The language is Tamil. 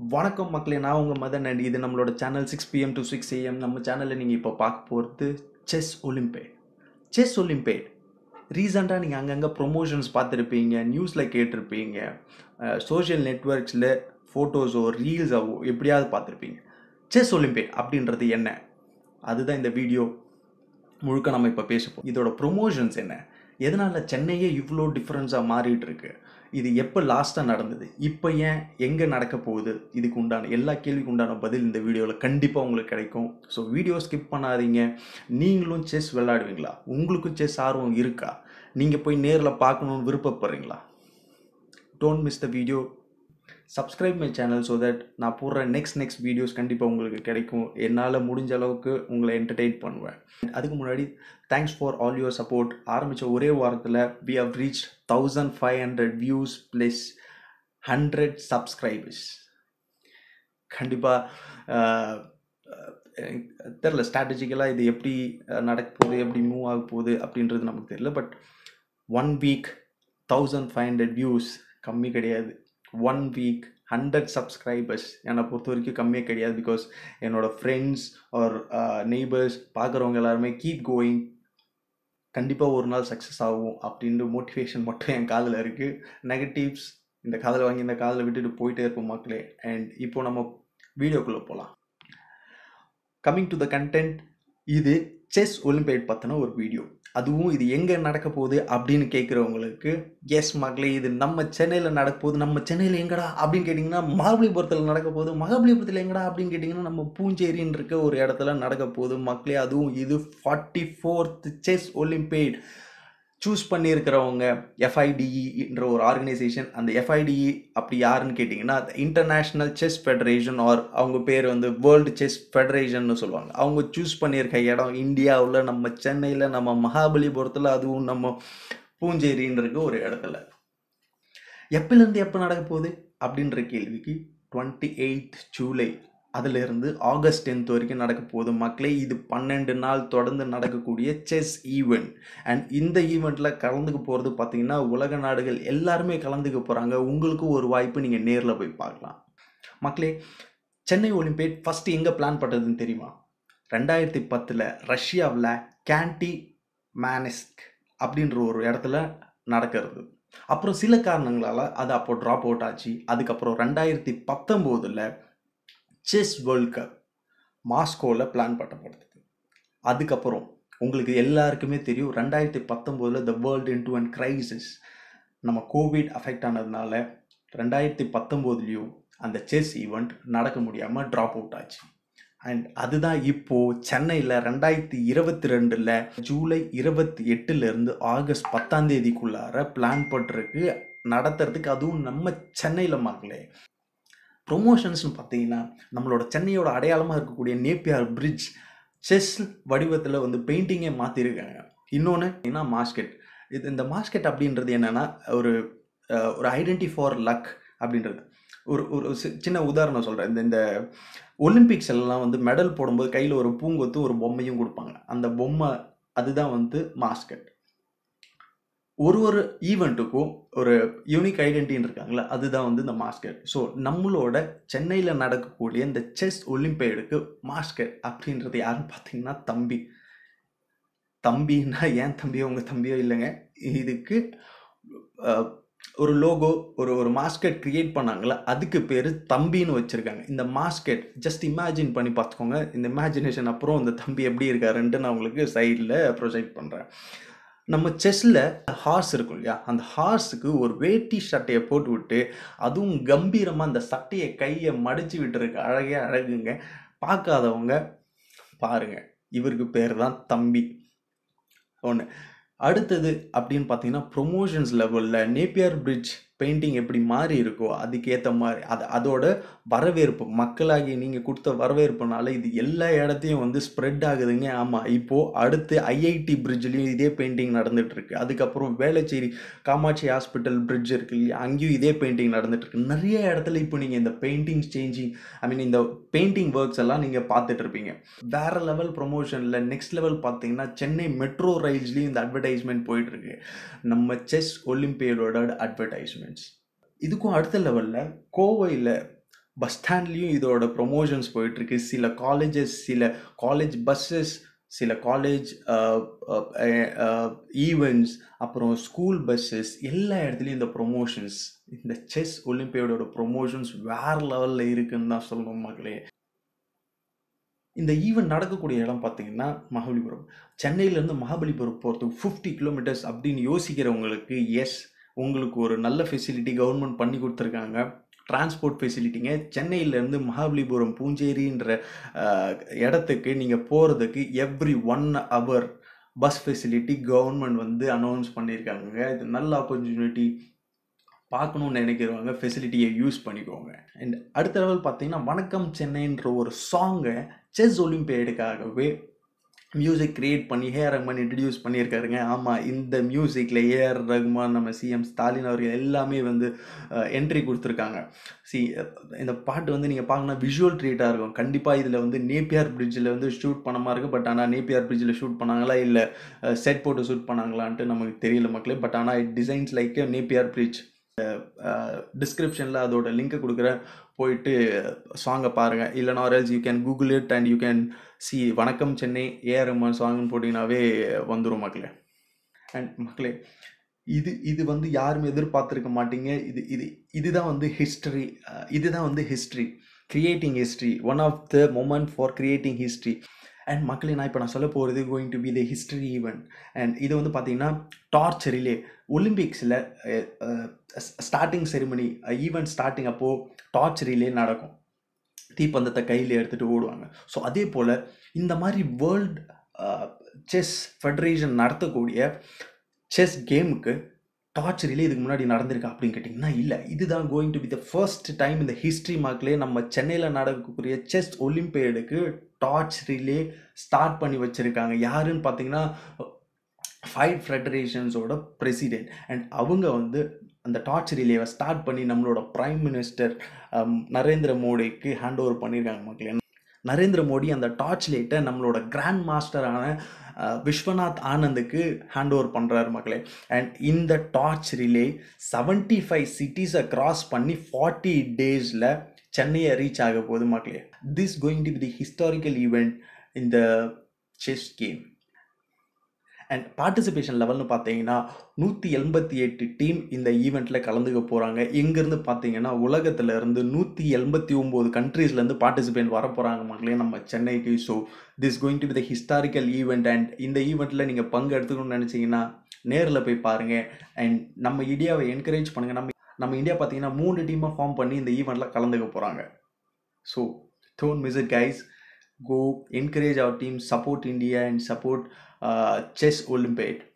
வணக்கம் மக்களே நான் உங்கள் மதன் அண்ட் இது நம்மளோட channel six PM to six AM நம்ம சேனலில் நீங்கள் இப்போ பார்க்க போகிறது செஸ் ஒலிம்பேட் செஸ் ஒலிம்பேட் ரீசெண்டாக நீங்கள் அங்கங்கே ப்ரொமோஷன்ஸ் பார்த்துருப்பீங்க நியூஸில் கேட்டிருப்பீங்க சோஷியல் நெட்ஒர்க்ஸில் ஃபோட்டோஸோ ரீல்ஸாவோ எப்படியாவது பார்த்துருப்பீங்க செஸ் ஒலிம்பேட் அப்படின்றது என்ன அதுதான் இந்த வீடியோ முழுக்க நம்ம இப்போ பேசப்போம் இதோட ப்ரொமோஷன்ஸ் என்ன எதனால் சென்னையே இவ்வளோ டிஃப்ரென்ஸாக மாறிட்டு இருக்கு இது எப்போ லாஸ்ட்டாக நடந்தது இப்போ ஏன் எங்கே நடக்க போகுது இதுக்கு உண்டான எல்லா கேள்விக்கு உண்டான பதில் இந்த வீடியோவில் கண்டிப்பாக உங்களுக்கு கிடைக்கும் ஸோ வீடியோ ஸ்கிப் பண்ணாதீங்க நீங்களும் செஸ் விளையாடுவீங்களா உங்களுக்கும் செஸ் ஆர்வம் இருக்கா நீங்கள் போய் நேரில் பார்க்கணுன்னு விருப்பப்படுறீங்களா don't miss the video subscribe my channel so that நான் போடுற நெக்ஸ்ட் நெக்ஸ்ட் வீடியோஸ் கண்டிப்பாக உங்களுக்கு கிடைக்கும் என்னால் முடிஞ்ச அளவுக்கு உங்களை என்டர்டெயின் பண்ணுவேன் அதுக்கு முன்னாடி thanks for all your support ஆரம்பித்த ஒரே வாரத்தில் we have reach thousand five hundred views plus hundred subscribers கண்டிப்பாக தெரில ஸ்ட்ராட்டஜிக்கலாக இது எப்படி அஹ், நடக்க போகுது எப்படி மூவ் ஆக போகுது அப்படின்றது நமக்கு தெரியல but one week thousand five hundred views கம்மி கிடையாது ஒன் வீக் ஹண்ட்ரட் சப்ஸ்கிரைபர்ஸ் என்னை பொறுத்த வரைக்கும் கம்மியே கிடையாது பிகாஸ் என்னோடய ஃப்ரெண்ட்ஸ் ஆர் நெய்பர்ஸ் பார்க்குறவங்க எல்லாருமே கீப் கோயிங் கண்டிப்பாக ஒரு நாள் சக்ஸஸ் ஆகும் அப்படின்ற மோட்டிவேஷன் மட்டும் என் காதில் இருக்குது நெகட்டிவ்ஸ் இந்த காதில் வாங்கி இந்த காதில் விட்டுட்டு போயிட்டே இருப்போம் மக்களே அண்ட் இப்போ நம்ம வீடியோக்குள்ளே போகலாம் கம்மிங் டு த கண்டென்ட் இது செஸ் ஒலிம்பியட் பற்றின ஒரு வீடியோ அதுவும் இது எங்கே நடக்க போகுது அப்படின்னு கேட்குறவங்களுக்கு எஸ் மக்களே இது நம்ம சென்னையில் நடக்க போகுது நம்ம சென்னையில் எங்கடா அப்படின்னு கேட்டிங்கன்னா மகாபலிபுரத்தில் நடக்க போகுது மகாபலிபுரத்தில் எங்கடா அப்படின்னு கேட்டிங்கன்னா நம்ம பூஞ்சேரின்னு இருக்க ஒரு இடத்துல நடக்க போகுது மக்களே அதுவும் இது forty fourth chess olympiad choose பண்ணியிருக்கிறவங்க எஃப்ஐடிஇன்ற ஒரு ஆர்கனைசேஷன் அந்த எஃப்ஐடிஇ அப்படி யாருன்னு கேட்டிங்கன்னா இன்டர்நேஷ்னல் செஸ் ஃபெடரேஷன் ஆர் அவங்க பேர் வந்து வேர்ல்டு செஸ் ஃபெடரேஷன்னு சொல்லுவாங்க அவங்க சூஸ் பண்ணியிருக்க இடம் இந்தியாவில் நம்ம சென்னையில் நம்ம மகாபலிபுரத்தில் அதுவும் நம்ம பூஞ்சேரின்னு இருக்க ஒரு இடத்துல எப்போலேருந்து எப்போ நடக்க போகுது அப்படின்ற கேள்விக்கு டுவெண்ட்டி எயித் ஜூலை அதிலிருந்து ஆகஸ்ட் டென்த் வரைக்கும் நடக்க போகுது மக்களே இது பன்னெண்டு நாள் தொடர்ந்து நடக்கக்கூடிய செஸ் ஈவெண்ட் அண்ட் இந்த ஈவெண்ட்டில் கலந்துக்க போகிறது பார்த்தீங்கன்னா உலக நாடுகள் எல்லாருமே கலந்துக்க போகிறாங்க உங்களுக்கும் ஒரு வாய்ப்பு நீங்கள் நேரில் போய் பார்க்கலாம் மக்களே சென்னை ஒலிம்பியட் ஃபஸ்ட்டு எங்கே பிளான் பண்ணுறதுன்னு தெரியுமா ரெண்டாயிரத்தி பத்தில் ரஷ்யாவில் கேண்டி மேனஸ்க் அப்படின்ற ஒரு இடத்துல நடக்கிறது அப்புறம் சில காரணங்களால் அது அப்போ ட்ராப் அவுட் ஆச்சு அதுக்கப்புறம் ரெண்டாயிரத்தி பத்தொம்போதில் செஸ் வேர்ல்ட் கப் மாஸ்கோவில் பிளான் பண்ணப்படுது அதுக்கப்புறம் உங்களுக்கு எல்லாருக்குமே தெரியும் ரெண்டாயிரத்தி பத்தொம்போதில் the world in to and crisis நம்ம கோவிட் அஃபெக்ட் ஆனதுனால ரெண்டாயிரத்தி பத்தொம்போதுலேயும் அந்த செஸ் ஈவெண்ட் நடக்க முடியாமல் ட்ராப் அவுட் ஆச்சு அண்ட் அதுதான் இப்போது சென்னையில் ரெண்டாயிரத்தி இருபத்தி ரெண்டில் ஜூலை இருபத்தி எட்டுலேருந்து ஆகஸ்ட் பத்தாம் தேதிக்குள்ளார பிளான் பண்ணிருக்கு நடத்துறதுக்கு அதுவும் நம்ம சென்னையில் மக்களே ப்ரொமோஷன்ஸ்னு பார்த்தீங்கன்னா நம்மளோட சென்னையோட அடையாளமாக இருக்கக்கூடிய நேப்பியார் பிரிட்ஜ் செஸ் வடிவத்தில் வந்து பெயிண்டிங்கே மாற்றிருக்காங்க இன்னொன்று என்ன மாஸ்கெட் இது இந்த மாஸ்கெட் அப்படின்றது என்னென்னா ஒரு அஹ், ஒரு ஐடென்டி ஃபார் லக் அப்படின்றது ஒரு ஒரு சி- சின்ன உதாரணம் சொல்கிறேன் இந்த இந்த ஒலிம்பிக்ஸ் எல்லாம் வந்து மெடல் போடும்போது கையில் ஒரு பூங்கொத்து ஒரு பொம்மையும் கொடுப்பாங்க அந்த பொம்மை அதுதான் வந்து மாஸ்கெட் ஒரு ஒரு ஈவெண்ட்டுக்கும் ஒரு யூனிக் ஐடென்டின்னு இருக்காங்களா அதுதான் வந்து இந்த மாஸ்கெட் ஸோ நம்மளோட சென்னையில் நடக்கக்கூடிய இந்த செஸ் ஒலிம்பியடுக்கு மாஸ்கெட் அப்படின்றது யாருன்னு பார்த்தீங்கன்னா தம்பி தம்பின்னா ஏன் தம்பியோ உங்கள் தம்பியோ இல்லைங்க இதுக்கு அஹ், ஒரு லோகோ ஒரு ஒரு மாஸ்கெட் கிரியேட் பண்ணாங்களா அதுக்கு பேர் தம்பின்னு வச்சுருக்காங்க இந்த மாஸ்கெட் ஜஸ்ட் இமேஜின் பண்ணி பார்த்துக்கோங்க இந்த இமேஜினேஷன் அப்புறம் இந்த தம்பி எப்படி இருக்காருன்ட்டு நான் உங்களுக்கு சைடில் ப்ரொஜெக்ட் பண்ணுறேன் நம்ம செஸ்ஸில் ஹார்ஸ் இருக்கும் இல்லையா அந்த ஹார்ஸுக்கு ஒரு வேட்டி சட்டையை போட்டு விட்டு அதுவும் கம்பீரமாக அந்த சட்டையை கையை மடிச்சு விட்டுருக்கு அழகே அழகுங்க பார்க்காதவங்க பாருங்க இவருக்கு பேர் தான் தம்பி ஒன்று அடுத்தது அப்படின்னு பார்த்தீங்கன்னா ப்ரொமோஷன்ஸ் லெவலில் நேப்பியர் பிரிட்ஜ் பெயிண்டிங் எப்படி மாறி இருக்கோ அதுக்கேற்ற மாதிரி அது அதோட வரவேற்பு மக்களாகி நீங்கள் கொடுத்த வரவேற்புனால இது எல்லா இடத்தையும் வந்து ஸ்ப்ரெட் ஆகுதுங்க ஆமாம் இப்போது அடுத்து ஐஐடி பிரிட்ஜ்லேயும் இதே பெயிண்டிங் நடந்துட்டு இருக்கு அதுக்கப்புறம் வேளச்சேரி காமாட்சி ஹாஸ்பிட்டல் பிரிட்ஜ் இருக்கு இல்லையா அங்கேயும் இதே பெயிண்டிங் நடந்துட்டு இருக்கு நிறைய இடத்துல இப்போ நீங்கள் இந்த பெயிண்டிங்ஸ் சேஞ்சிங் ஐ மீன் இந்த பெயிண்டிங் ஒர்க்ஸ் எல்லாம் நீங்கள் பார்த்துட்டு இருப்பீங்க வேற லெவல் ப்ரொமோஷனில் நெக்ஸ்ட் லெவல் பார்த்தீங்கன்னா சென்னை மெட்ரோ ரயில்ஸ்லேயும் இந்த அட்வர்டைஸ்மெண்ட் போயிட்டு இருக்கு நம்ம செஸ் ஒலிம்பியடோட அட்வர்டைஸ்மெண்ட்ஸ் இதுக்கும் அடுத்த லெவலில் கோவையில் பஸ் ஸ்டாண்ட்லேயும் இதோட ப்ரொமோஷன்ஸ் போயிட்டுருக்கு சில காலேஜஸ் சில காலேஜ் பஸ்ஸஸ் சில காலேஜ் ஈவெண்ட்ஸ் அப்புறம் ஸ்கூல் பஸ்ஸஸ் எல்லா இடத்துலையும் இந்த ப்ரொமோஷன்ஸ் இந்த செஸ் ஒலிம்பியோட ப்ரொமோஷன்ஸ் வேறு லெவலில் இருக்குன்னு தான் சொல்லணும் மக்களே இந்த ஈவெண்ட் நடக்கக்கூடிய இடம் பார்த்தீங்கன்னா மகாபலிபுரம் சென்னையிலேருந்து மகாபலிபுரம் போகிறதுக்கு ஃபிஃப்டி கிலோமீட்டர்ஸ் அப்படின்னு யோசிக்கிறவங்களுக்கு எஸ் உங்களுக்கு ஒரு நல்ல ஃபெசிலிட்டி கவர்மெண்ட் பண்ணி கொடுத்துருக்காங்க டிரான்ஸ்போர்ட் ஃபெசிலிட்டிங்க சென்னையிலேருந்து மகாபலிபுரம் பூஞ்சேரின்ற இடத்துக்கு நீங்கள் போகிறதுக்கு every one hour bus facility government வந்து அனௌன்ஸ் பண்ணியிருக்காங்க இது நல்ல ஆப்பர்ச்சுனிட்டி பார்க்கணுன்னு நினைக்கிறவங்க ஃபெசிலிட்டியை யூஸ் பண்ணிக்கோங்க அண்ட் அடுத்த லெவல் பார்த்தீங்கன்னா வணக்கம் சென்னைன்ற ஒரு சாங்கை செஸ் ஒலிம்பியடுக்காகவே மியூசிக் க்ரியேட் பண்ணி ஏஆர் ரஹ்மான் இன்ட்ரடியூஸ் பண்ணியிருக்காருங்க ஆமாம் இந்த மியூசிக்கில் ஏஆர் ரஹ்மான் நம்ம சிஎம் ஸ்டாலின் அவர்கள் எல்லாமே வந்து என்ட்ரி கொடுத்துருக்காங்க சி இந்த பாட்டு வந்து நீங்கள் பார்க்கணும் விஷுவல் ட்ரீட்டாக இருக்கும் கண்டிப்பாக இதில் வந்து நேப்பியார் பிரிட்ஜில் வந்து ஷூட் பண்ண மாதிரி இருக்குது பட் ஆனால் நேப்பியார் பிரிட்ஜில் ஷூட் பண்ணாங்களா இல்லை செட் போட்டு ஷூட் பண்ணாங்களான்ட்டு நமக்கு தெரியல மக்களே பட் ஆனால் it designs like Napier bridge டிஸ்கிரிப்ஷனில் அதோட லிங்க்கை கொடுக்குறேன் போயிட்டு சாங்கை பாருங்கள் இல்லைனா or else you can Google it and you can see Vanakkam Chennai A R Rahman போட்டிங்கனாவே வந்துடும் மக்களே அண்ட் மக்களே இது இது வந்து யாரும் எதிர்பார்த்துருக்க மாட்டீங்க இது இது இதுதான் வந்து ஹிஸ்டரி இதுதான் வந்து history creating history one of the moment for creating history and மக்களே நான் இப்போ நான் சொல்ல போகிறது going to be the history event and இது வந்து பார்த்தீங்கன்னா டார்ச் ரிலே ஒலிம்பிக்ஸில் ஸ்டார்டிங் செரிமனி ஈவெண்ட் ஸ்டார்டிங் அப்போது டார்ச் ரிலே நடக்கும் தீப்பந்தத்தை கையில் எடுத்துகிட்டு ஓடுவாங்க ஸோ அதே போல் இந்த மாதிரி வேர்ல்ட் செஸ் ஃபெடரேஷன் நடத்தக்கூடிய செஸ் கேமுக்கு டார்ச் ரிலே இதுக்கு முன்னாடி நடந்திருக்கா அப்படின்னு கேட்டிங்கன்னா இல்லை இதுதான் going to be the first time இந்த ஹிஸ்ட்ரி மார்க்லேயே நம்ம சென்னையில் நடக்கக்கூடிய செஸ் ஒலிம்பியடுக்கு டார்ச் ரிலே ஸ்டார்ட் பண்ணி வச்சுருக்காங்க யாருன்னு பார்த்தீங்கன்னா ஃபைவ் ஃபெடரேஷன்ஸோட பிரசிடென்ட் அண்ட் அவங்க வந்து அந்த டார்ச் ரிலேவை ஸ்டார்ட் பண்ணி நம்மளோட ப்ரைம் மினிஸ்டர் நரேந்திர மோடிக்கு ஹேண்ட் ஓவர் பண்ணியிருக்காங்க மக்களே நரேந்திர மோடி அந்த டார்ச் லைட்டை நம்மளோட கிராண்ட் மாஸ்டரான விஸ்வநாத் ஆனந்துக்கு ஹேண்ட் ஓவர் பண்ணுறாரு மக்களே அண்ட் இந்த டார்ச் ரிலே செவன்ட்டி ஃபைவ் சிட்டிஸை கிராஸ் பண்ணி ஃபார்ட்டி டேஸில் சென்னையை ரீச் ஆக போகுது மக்களே this going to be the historical event இந்த செஸ் கேம் அண்ட் பார்ட்டிசிபேஷன் லெவல்னு பார்த்தீங்கன்னா நூற்றி எண்பத்தி எட்டு டீம் இந்த ஈவெண்ட்டில் கலந்துக்க போகிறாங்க எங்கேருந்து பார்த்தீங்கன்னா உலகத்தில் இருந்து நூற்றி எண்பத்தி ஒம்பது கண்ட்ரீஸ்லேருந்து பார்ட்டிசிபேட் வர போகிறாங்க மக்களே நம்ம சென்னைக்கு so this going to be the historical event and இந்த ஈவெண்ட்டில் நீங்கள் பங்கு எடுத்துக்கணும்னு நினச்சிங்கன்னா நேரில் போய் பாருங்கள் அண்ட் நம்ம இந்தியாவை என்கரேஜ் பண்ணுங்கள் நம்ம நம்ம இந்தியா பார்த்தீங்கன்னா மூணு டீமாக ஃபார்ம் பண்ணி இந்த ஈவெண்ட்டில் கலந்துக்க போகிறாங்க so don't miss it guys go encourage our team support india and support uh, chess olympiad